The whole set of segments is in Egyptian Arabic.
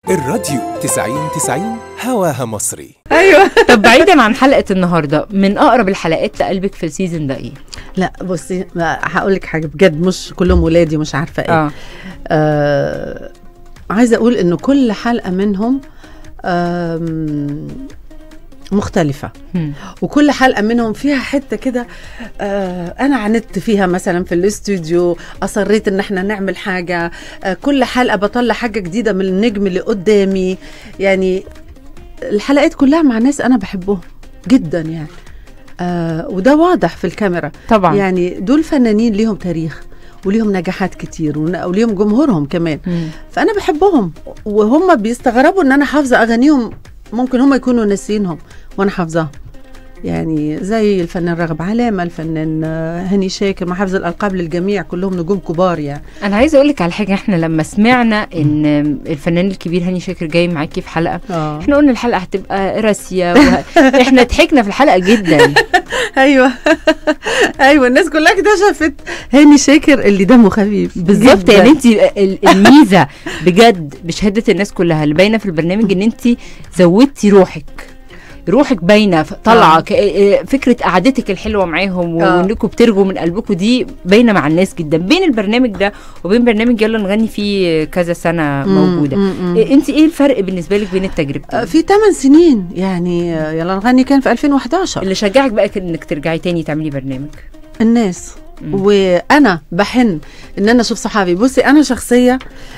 الراديو 90 90 هواها مصري ايوه طب بعيدا عن حلقه النهارده من اقرب الحلقات لقلبك في السيزون ده ايه لا بصي هقول لك حاجه بجد مش كلهم ولادي مش عارفه ايه اه آه عايزه اقول انه كل حلقه منهم آم، مختلفه هم. وكل حلقه منهم فيها حته كده آه انا عندت فيها مثلا في الاستوديو اصريت ان احنا نعمل حاجه آه كل حلقه بطلع حاجه جديده من النجم اللي قدامي يعني الحلقات كلها مع ناس انا بحبهم جدا يعني آه وده واضح في الكاميرا طبعا يعني دول فنانين ليهم تاريخ وليهم نجاحات كتير ون- وليهم جمهورهم كمان مم. فانا بحبهم وهم بيستغربوا ان انا حافظه اغانيهم ممكن هم يكونوا ناسينهم وانا حافظاهم يعني زي الفنان رغب علامه الفنان آه، هاني شاكر مع حفظ الالقاب للجميع كلهم نجوم كبار يعني انا عايزه اقول لك على حاجه احنا لما سمعنا ان الفنان الكبير هاني شاكر جاي معاكي في حلقه اه احنا قلنا الحلقه هتبقى راسيه وه... احنا ضحكنا في الحلقه جدا ايوه ايوه الناس كلها اكتشفت هاني شاكر اللي دمه خفيف بالظبط جداً. يعني انت ال- الميزه بجد بشهاده الناس كلها اللي باينه في البرنامج ان انت زودتي روحك روحك باينه ف- طالعه آه. ك- اه فكره قعدتك الحلوه معاهم آه. وانكم بترجوا من قلبكم دي باينه مع الناس جدا بين البرنامج ده وبين برنامج يلا نغني فيه كذا سنه مم، موجوده مم، مم. إيه انت ايه الفرق بالنسبه لك بين التجربتين آه، في 8 سنين يعني آه، يلا نغني كان في 2011 اللي شجعك بقى كده انك ترجعي تاني تعملي برنامج الناس مم. وانا بحن ان انا اشوف صحابي بصي انا شخصيه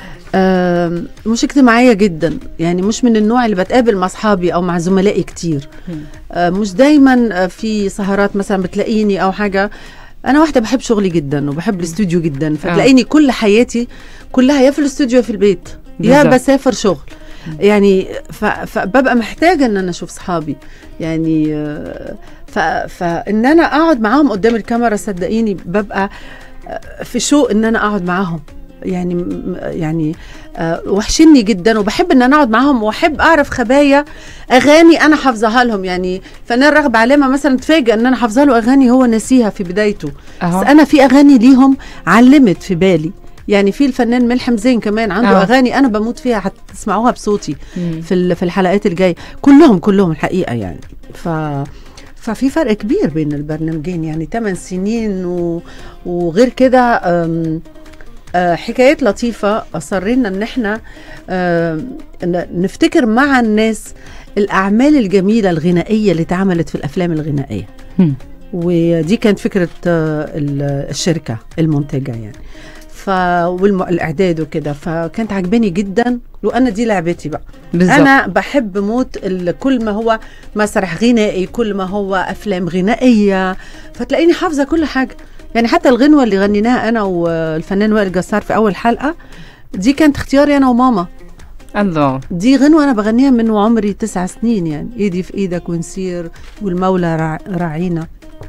آم، مش اجتماعيه جدا يعني مش من النوع اللي بتقابل مع اصحابي او مع زملائي كتير مم. آه، مش دايما آه، في سهرات مثلا بتلاقيني او حاجه انا واحده بحب شغلي جدا وبحب الاستوديو جدا فتلاقيني كل حياتي كلها يا في الاستوديو يا في البيت يا بالظبط. بسافر شغل يعني ف- فببقى محتاجه ان انا اشوف صحابي يعني آه، ف... فان انا اقعد معاهم قدام الكاميرا صدقيني ببقى آه، في شوق ان انا اقعد معاهم يعني م- يعني آه، وحشني جدا وبحب ان انا اقعد معاهم واحب اعرف خبايا اغاني انا حافظاها لهم يعني فنان رغب علامه مثلا تفاجئ ان انا حافظه له اغاني هو ناسيها في بدايته اهو بس انا في اغاني ليهم علمت في بالي يعني في الفنان ملحم زين كمان عنده آه. اغاني انا بموت فيها هتسمعوها بصوتي مم. في ال- في الحلقات الجايه كلهم كلهم الحقيقه يعني ف ففي فرق كبير بين البرنامجين يعني 8 سنين و... وغير كده أم، آه، حكايات لطيفة أصرينا إن إحنا آم، ن- نفتكر مع الناس الأعمال الجميلة الغنائية اللي اتعملت في الأفلام الغنائية مم. ودي كانت فكرة آه، ال- الشركة المنتجة يعني ف والاعداد وكده فكانت عجباني جدا وانا دي لعبتي بقى بالظبط انا بحب موت ال- كل ما هو مسرح غنائي كل ما هو افلام غنائيه فتلاقيني حافظه كل حاجه يعني حتى الغنوه اللي غنيناها انا والفنان وائل جسار في اول حلقه دي كانت اختياري انا وماما الله دي غنوه انا بغنيها من وعمري تسع سنين يعني ايدي في ايدك ونسير والمولى رع- راعينا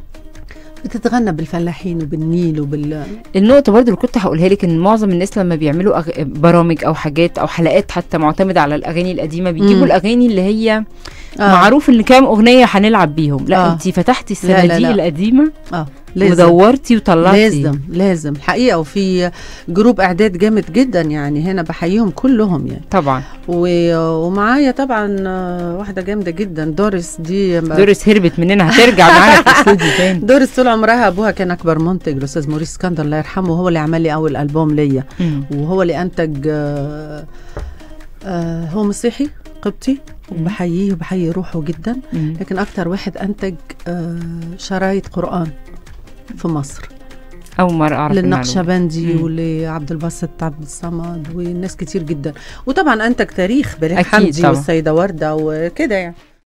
بتتغنى بالفلاحين وبالنيل وبال النقطة برضو اللي كنت هقولها لك ان معظم الناس لما بيعملوا أغ... برامج او حاجات او حلقات حتى معتمدة على الاغاني القديمة بيجيبوا مم. الاغاني اللي هي آه. معروف ان كام اغنية هنلعب بيهم لا آه. انت فتحتي لا، لا، الصناديق لا. القديمة اه لازم ودورتي وطلعتي لازم لازم الحقيقه وفي جروب اعداد جامد جدا يعني هنا بحييهم كلهم يعني طبعا و- ومعايا طبعا آه، واحده جامده جدا دوريس دي دوريس هربت مننا هترجع معانا في الاستوديو تاني دوريس طول عمرها ابوها كان اكبر منتج الاستاذ موريس اسكندر الله يرحمه هو اللي عمل لي اول البوم ليا مم. وهو اللي انتج آه، آه، هو مسيحي قبطي وبحييه وبحيي روحه جدا مم. لكن اكتر واحد انتج آه، شرايط قران في مصر اول مرة اعرف المعلومة. للنقشبندي مم. ولعبد الباسط عبد الصمد وناس كتير جدا وطبعا انتج تاريخ بليغ أكيد حمدي طبعا. والسيده ورده وكده يعني